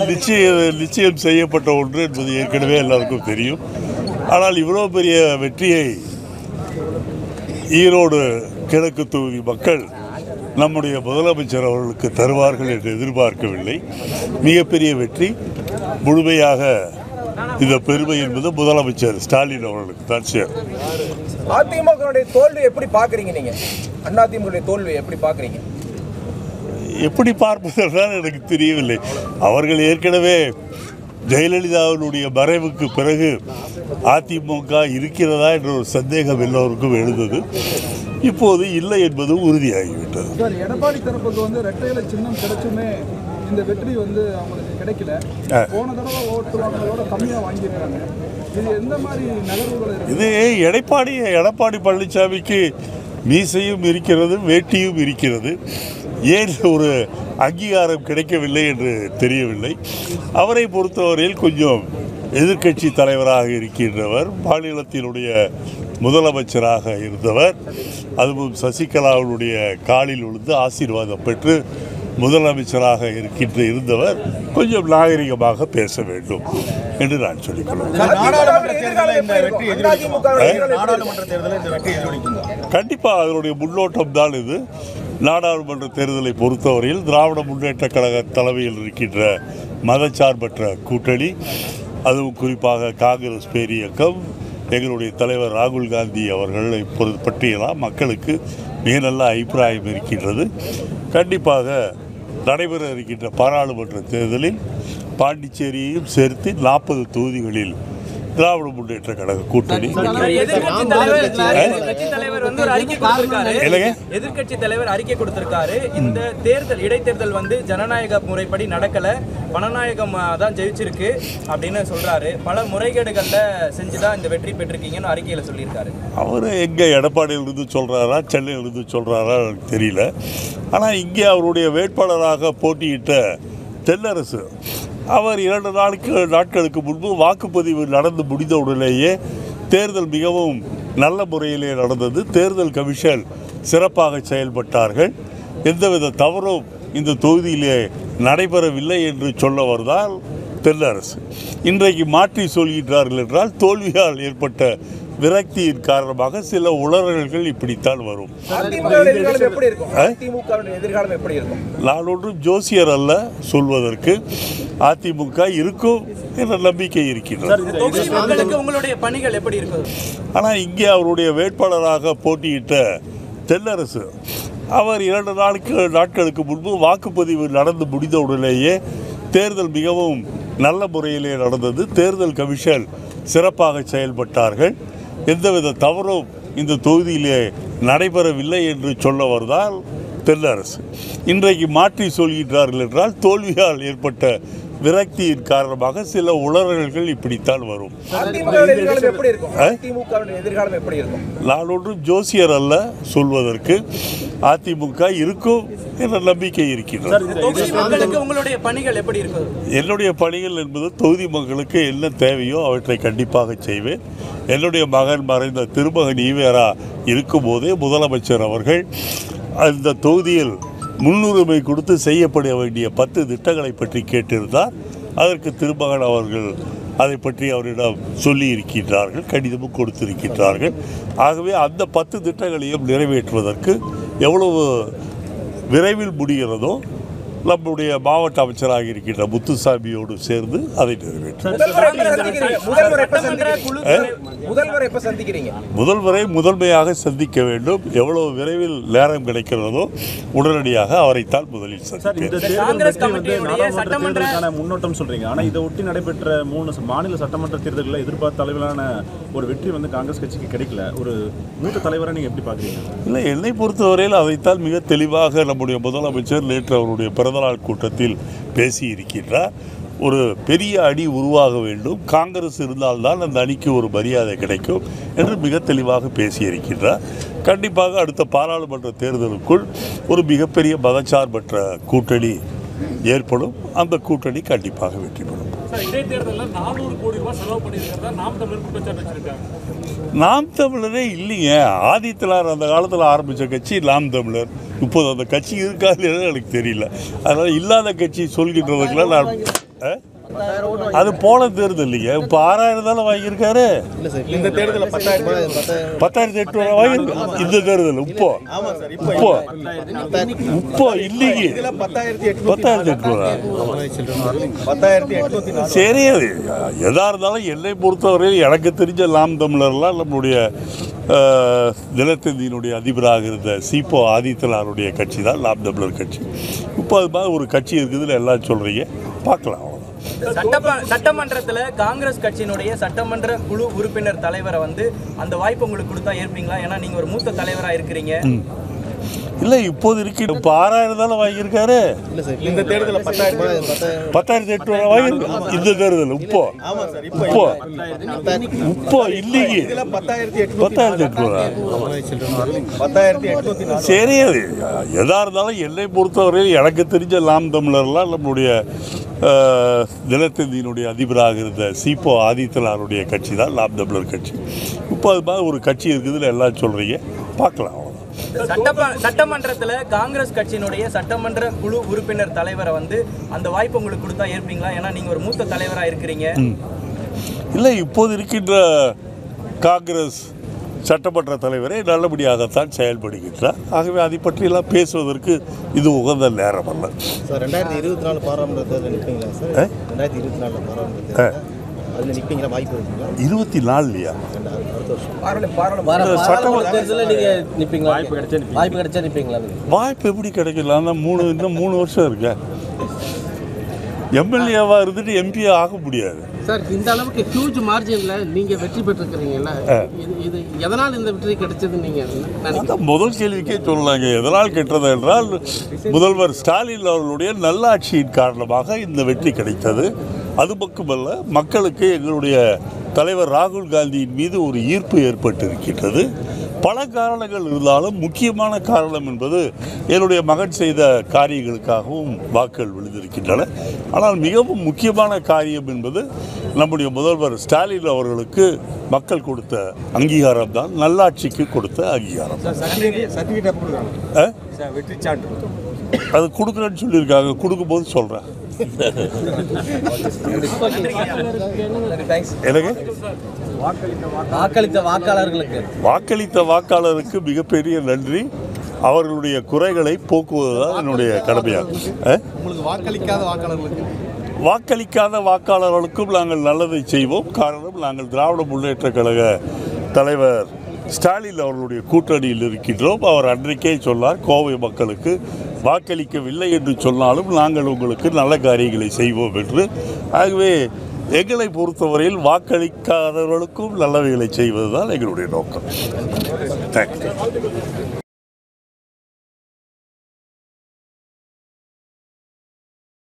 நிச்சயம் நிச்சயம் செய்யப்பட்ட ஒன்று என்பது ஏற்கனவே எல்லாருக்கும் தெரியும் ஆனால் இவ்வளோ பெரிய வெற்றியை ஈரோடு கிழக்கு தொகுதி மக்கள் நம்முடைய முதலமைச்சர் அவர்களுக்கு தருவார்கள் என்று எதிர்பார்க்கவில்லை மிகப்பெரிய வெற்றி முழுமையாக இந்த பெருமை என்பது முதலமைச்சர் ஸ்டாலின் அவர்களுக்கு தான் சேரும் அதிமுகவுடைய தோல்வி எப்படி பாக்குறீங்க நீங்க அதிமுகவுடைய தோல்வி எப்படி பாக்குறீங்க எப்படி பார்ப்பதென்றால் எனக்கு தெரியவில்லை அவர்கள் ஏற்கனவே ஜெயலலிதாவினுடைய மறைவுக்கு பிறகு அதிமுக இருக்கிறதா என்ற ஒரு சந்தேகம் எல்லோருக்கும் எழுந்தது இப்போது இல்லை என்பது உறுதியாகிவிட்டது சார் எடப்பாடி தரப்புக்கு வந்து ரெட்டை இலை சின்னம் கிடைச்சுமே இந்த வெற்றி வந்து அவங்களுக்கு கிடைக்கல ஆ. போன தடவை ஓட்டு வாங்கினதோட கம்மியா வாங்கியிருக்காங்க இது எந்த மாதிரி நகர்வுகள் இருக்கு இது எடப்பாடி எடப்பாடி பழனிசாமிக்கு மீசையும் இருக்கிறது வேட்டியும் இருக்கிறது ஏன் ஒரு அங்கீகாரம் கிடைக்கவில்லை என்று தெரியவில்லை அவரை பொறுத்தவரையில் கொஞ்சம் எதிர்க்கட்சி தலைவராக இருக்கின்றவர் மாநிலத்தினுடைய முதலமைச்சராக இருந்தவர் அதுவும் சசிகலாவுடைய காலில் விழுந்து ஆசீர்வாதம் பெற்று முதலமைச்சராக இருக்கின்ற இருந்தவர் கொஞ்சம் நாகரிகமாக பேச வேண்டும் என்று நான் சொல்லிக்கொள்வேன் நாடாளுமன்ற தேர்தலில் இந்த வெற்றி எதிரொலிக்கும் அதிமுகவுடைய எதிர்காலம் எப்படி இருக்கும்? நாடாளுமன்ற தேர்தலில் இந்த வெற்றி எதிரொலிக்கும் கண்டிப்பாக அதனுடைய முன்னோட்டம் தான் இது நாடாளுமன்ற தேர்தலை பொறுத்தவரையில் திராவிட முன்னேற்ற கழக தலைமையில் இருக்கின்ற மதச்சார்பற்ற கூட்டணி அதுவும் குறிப்பாக காங்கிரஸ் பேரியக்கம் எங்களுடைய தலைவர் ராகுல் காந்தி அவர்களை பொறு- பற்றியெல்லாம் மக்களுக்கு மிக நல்ல அபிப்பிராயம் இருக்கின்றது கண்டிப்பாக நடைபெற இருக்கின்ற பாராளுமன்ற தேர்தலில் பாண்டிச்சேரியையும் சேர்த்து நாற்பது தொகுதிகளில் திராவிட முன்னேற்ற கழக கூட்டணி வெற்றி பெறும். எதிர்க்கட்சி தலைவர் எதிர்க்கட்சி தலைவர் வந்து ஒரு அறிக்கை கொடுத்திருக்காரு இல்லைங்க. எதிர்க்கட்சி தலைவர் அறிக்கை கொடுத்திருக்காரு இந்த தேர்தல் இடைத்தேர்தல் வந்து ஜனநாயக முறைப்படி நடக்கல பணநாயகம் ஆ, தான் ஜெயிச்சிருக்கு அப்படின்னு சொல்றாரு பல முறைகேடுகள்ல செஞ்சுதான் இந்த வெற்றி பெற்றிருக்கீங்கன்னு அறிக்கையில சொல்லியிருக்காரு அவர் எங்கே எடப்பாடியிலிருந்து சொல்கிறாரா சென்னையிலிருந்து சொல்கிறாரா எனக்கு தெரியல ஆனால் இங்கே அவருடைய வேட்பாளராக போட்டியிட்ட தென்னரசு அவர் இரண்டு நாளுக்கு நாட்களுக்கு முன்பு வாக்குப்பதிவு நடந்து முடிந்த உடனேயே தேர்தல் மிகவும் நல்ல முறையிலே நடந்தது தேர்தல் கமிஷன் சிறப்பாக செயல்பட்டார்கள் எந்தவித தவறும் இந்த தொகுதியிலே நடைபெறவில்லை என்று சொல்லவர்தான் தென்னரசு இன்றைக்கு மாற்றி சொல்கின்றார்கள் என்றால் தோல்வியால் ஏற்பட்ட விரக்தியின் காரணமாக சில உளறல்கள் இப்படித்தான் வரும் அதிமுகவுடைய எதிர்காலம் எப்படி இருக்கும் அதிமுகவுடைய எதிர்காலம் எப்படி இருக்கும் நான் ஒன்றும் ஜோசியர் அல்ல சொல்வதற்கு அதிமுக இருக்கும் என்ற நம்பிக்கை இருக்கின்றது தொகுதி மக்களுக்கு உங்களுடைய பணிகள் எப்படி இருக்குது ஆனால் இங்கே அவருடைய வேட்பாளராக போட்டியிட்ட தென்னரசு அவர் இரண்டு நாளுக்கு நாட்களுக்கு முன்பு வாக்குப்பதிவு நடந்து முடிந்த உடனேயே தேர்தல் மிகவும் நல்ல முறையிலே நடந்தது தேர்தல் கமிஷன் சிறப்பாக செயல்பட்டார்கள் எந்தவித தவறும் இந்த தொகுதியிலே நடைபெறவில்லை என்று சொல்லவர்தான் தென்னரசு இன்றைக்கு மாற்றி சொல்கின்றார்கள் என்றால் தோல்வியால் ஏற்பட்ட விரக்தியின் காரணமாக சில உளறல்கள் இப்படித்தான் வரும் அதிமுகவுடைய எதிர்காலம் எப்படி இருக்கும் அதிமுகவுடைய எதிர்காலம் எப்படி இருக்கும் நான் ஒன்றும் ஜோசியர் அல்ல சொல்வதற்கு அதிமுக இருக்கும் என்ற நம்பிக்கை இருக்கின்றது தொகுதி மக்களுக்கு உங்களுடைய பணிகள் எப்படி இருக்குது என்னுடைய பணிகள் என்பது தொகுதி மக்களுக்கு என்ன தேவையோ அவற்றை கண்டிப்பாக செய்வேன் என்னுடைய மகன் மறைந்த திருமகன் ஈவேரா இருக்கும்போதே முதலமைச்சர் அவர்கள் அந்த தொகுதியில் முன்னுரிமை கொடுத்து செய்யப்பட வேண்டிய பத்து திட்டங்களை பற்றி கேட்டிருந்தார் அதற்கு திருமகன் அவர்கள் அதை பற்றி அவரிடம் சொல்லி இருக்கின்றார்கள் கடிதமும் கொடுத்திருக்கின்றார்கள் ஆகவே அந்த பத்து திட்டங்களையும் நிறைவேற்றுவதற்கு எவ்வளவு விரைவில் முடிகிறதோ நம்முடைய மாவட்ட அமைச்சராக இருக்கின்ற முத்துசாமியோடு சேர்ந்து அதை நிறைவேற்றும் முதல்வர் எப்ப சந்திக்கிறீங்க முதல்வர் எப்ப சந்திக்கிறீங்க முதல்வர் எப்ப சந்திக்கிறீங்க முதல்வரை முதன்மையாக சந்திக்க வேண்டும் எவ்வளவு விரைவில் நேரம் கிடைக்கிறதோ உடனடியாக அவரைத்தான் முதலில் சார் சந்திப்பேன் இந்த தேர்தல் காங்கிரஸ் வெற்றி வந்து கமிட்டியினுடைய நாடாளுமன்ற சட்டமன்ற- தேர்தலுக்கான முன்னோட்டம் சொல்றீங்க ஆனா இதை ஒட்டி நடைபெற்ற மூணு ச- மாநில சட்டமன்ற தேர்தல்களில் எதிர்பார்த்த அளவிலான ஒரு வெற்றி வந்து காங்கிரஸ் கட்சிக்கு கிடைக்கல ஒரு மூத்த தலைவரை நீங்க எப்படி பாக்குறீங்க இல்லை என்னை பொறுத்தவரையில் அதைத்தான் மிக தெளிவாக நம்முடைய முதலமைச்சர் நேற்று அவருடைய பிறந்தநாள் கூட்டத்தில் பேசியிருக்கின்றார் ஒரு பெரிய அணி உருவாக வேண்டும் காங்கிரஸ் இருந்தால்தான் அந்த அணிக்கு ஒரு மரியாதை கிடைக்கும் என்று மிக தெளிவாக பேசியிருக்கின்றார் கண்டிப்பாக அடுத்த பாராளுமன்ற தேர்தலுக்குள் ஒரு மிகப்பெரிய மதச்சார்பற்ற கூட்டணி ஏற்படும் அந்த கூட்டணி கண்டிப்பாக வெற்றி பெறும் சார் இடைத்தேர்தலில் நானூறு கோடி ரூபாய் செலவு பண்ணியிருக்கிறதா நாம் தமிழர் குற்றச்சாட்டு வச்சிருக்காங்க நாம் தமிழரே இல்லைங்க ஆதித்தனார் அந்த காலத்தில் ஆரம்பித்த கட்சி நாம் தமிழர் இப்போது அந்த கட்சி இருக்காது எனக்கு தெரியல அதனால் இல்லாத கட்சி சொல்கின்றதுக்கெல்லாம் நான் ஆ? அது போன தேர்தல் இல்லைங்க இப்போ ஆறாயிரம் தானே வாங்கியிருக்காரு இந்த தேர்தலில் பத்தாயிரம் பத்தாயிரத்தி எட்நூறு வாங்கியிருக்காரு இந்த தேர்தல் இப்போ ஆமாம் சார் இப்போ இப்போ இப்போ இல்லைங்க இதில் பத்தாயிரத்தி எட்நூத்தி பத்தாயிரத்தி எட்நூறா பத்தாயிரத்தி எட்நூத்தி நாலு சரி அது எதா இருந்தாலும் என்னை பொறுத்தவரையில் எனக்கு தெரிஞ்ச நாம் தமிழர்லாம் நம்மளுடைய அஹ், தினத்தந்தியினுடைய அதிபராக இருந்த சீப்போ ஆதித்தனாருடைய கட்சி தான் நாம் தமிழர் கட்சி இப்போ அது மாதிரி ஒரு கட்சி இருக்குதுன்னு எல்லாம் சொல்கிறீங்க பார்க்கலாம் அவ்வளவுதான். சட்டம சட்டமன்றத்துல காங்கிரஸ் கட்சியினுடைய சட்டமன்ற குழு உறுப்பினர் தலைவரை வந்து அந்த வாய்ப்பு உங்களுக்கு கொடுத்தா ஏற்பீங்களா ஏன்னா நீங்க ஒரு மூத்த தலைவரா இருக்கிறீங்க இல்லை இப்போது இருக்கு இப்போ ஆறாயிரம் தானே வாங்கியிருக்காரு இந்த தேர்தலில் பத்தாயிரம் பத்தாயிரத்தி எட்நூறு வாங்கியிருக்காரு இந்த தேர்தல் இப்போ ஆமாம் சார் இப்போ இப்போ இப்போ இல்லைங்க இதில் பத்தாயிரத்தி எட்நூத்தி பத்தாயிரத்தி எட்நூறா பத்தாயிரத்தி எட்நூத்தி நாலு சரி அது எதா இருந்தாலும் என்னை பொறுத்தவரையில் எனக்கு தெரிஞ்ச நாம் தமிழர்லாம் நம்மளுடைய அஹ், தினத்தந்தியினுடைய அதிபராக இருந்த சீப்போ ஆதித்தனாருடைய கட்சி தான் நாம் தமிழர் கட்சி இப்போ அது மாதிரி ஒரு கட்சி இருக்குதுன்னு எல்லாம் சொல்கிறீங்க பார்க்கலாம் அவ்வளவுதான். சட்டம சட்டமன்றத்துல காங்கிரஸ் கட்சியினுடைய சட்டமன்ற குழு உறுப்பினர் தலைவரை வந்து அந்த வாய்ப்பு உங்களுக்கு கொடுத்தா ஏற்பீங்களா ஏன்னா நீங்க ஒரு மூத்த தலைவரா இருக்கிறீங்க இல்லை இப்போது இருக்கின்ற காங்கிரஸ் சட்டமன்ற தலைவரை நல்லபடியாகத்தான் செயல்படுகின்றார் ஆகவே அதை பற்றியெல்லாம் பேசுவதற்கு இது உகந்த நேரம் அல்ல சார் ரெண்டாயிரத்தி இருபத்தி நாலு பாராளுமன்ற தேர்தல் நிற்பீங்களா சார் ஆ? ரெண்டாயிரத்தி இருபத்தி நாலில் பாராளுமன்ற தேர்தல் அதில் நிற்பீங்களா வாய்ப்பு இருக்குங்களா இருபத்தி நாலுலையா ரெண்டாயிரம் அடுத்த வருஷம் பாராளுமன்ற பாராளுமன்ற சட்டமன்ற தேர்தலில் நீங்க நிப்பீங்களா வாய்ப்பு கிடைச்சா வாய்ப்பு கிடைச்சா நிப்பீங்களா நீங்க? வாய்ப்பு எப்படி கிடைக்கலாம் தான் மூணு இன்னும் மூணு வருஷம் இருக்கு எம்எல்ஏவா இருந்துட்டு எம்பி ஆக முடியாது சார் இந்த அளவுக்கு ஹியூஜ் மார்ஜின்ல நீங்க வெற்றி பெற்றிருக்கிறீங்கல்ல இது இது எதனால் இந்த வெற்றி கிடைச்சது நீங்க நினைக்கிறீங்க அதான் முதல் கேள்விக்கே சொல்லலாங்க எதனால் கெட்டது என்றால் முதல்வர் ஸ்டாலின் அவர்களுடைய நல்லாட்சியின் காரணமாக இந்த வெற்றி கிடைத்தது அது மட்டுமல்ல மக்களுக்கு எங்களுடைய தலைவர் ராகுல் காந்தியின் மீது ஒரு ஈர்ப்பு ஏற்பட்டிருக்கின்றது பல காரணங்கள் இருந்தாலும் முக்கியமான காரணம் என்பது என்னுடைய மகன் செய்த காரியங்களுக்காகவும் வாக்குகள் விழுந்திருக்கின்றன ஆனால் மிகவும் முக்கியமான காரியம் என்பது நம்முடைய முதல்வர் ஸ்டாலின் அவர்களுக்கு மக்கள் கொடுத்த அங்கீகாரம் தான் நல்லாட்சிக்கு கொடுத்த அங்கீகாரம் சர்டிஃபிகேட் எப்போ கொடுக்குறாங்க ஆ? சார் வெற்றி சான்று அது கொடுக்குறேன்னு சொல்லியிருக்காங்க கொடுக்கும்போது சொல்கிறேன் எனக்கு வாக்களித்த வாக்காளர்களுக்கு வாக்களித்த வாக்காளருக்கு மிகப்பெரிய நன்றி அவர்களுடைய குறைகளை போக்குவது தான் என்னுடைய கடமையாகும் ஆ? உங்களுக்கு வாக்களிக்காத வாக்காளர்களுக்கு வாக்களிக்காத வாக்காளர்களுக்கும் நாங்கள் நல்லதை செய்வோம் காரணம் நாங்கள் திராவிட முன்னேற்ற கழக தலைவர் ஸ்டாலின் அவர்களுடைய கூட்டணியில் இருக்கின்றோம் அவர் அன்றைக்கே சொன்னார் கோவை மக்களுக்கு வாக்களிக்கவில்லை என்று சொன்னாலும் நாங்கள் உங்களுக்கு நல்ல காரியங்களை செய்வோம் என்று ஆகவே எங்களை பொறுத்தவரையில் வாக்களிக்காதவர்களுக்கும் நல்லவைகளை செய்வது தான் எங்களுடைய நோக்கம் தேங்க்யூ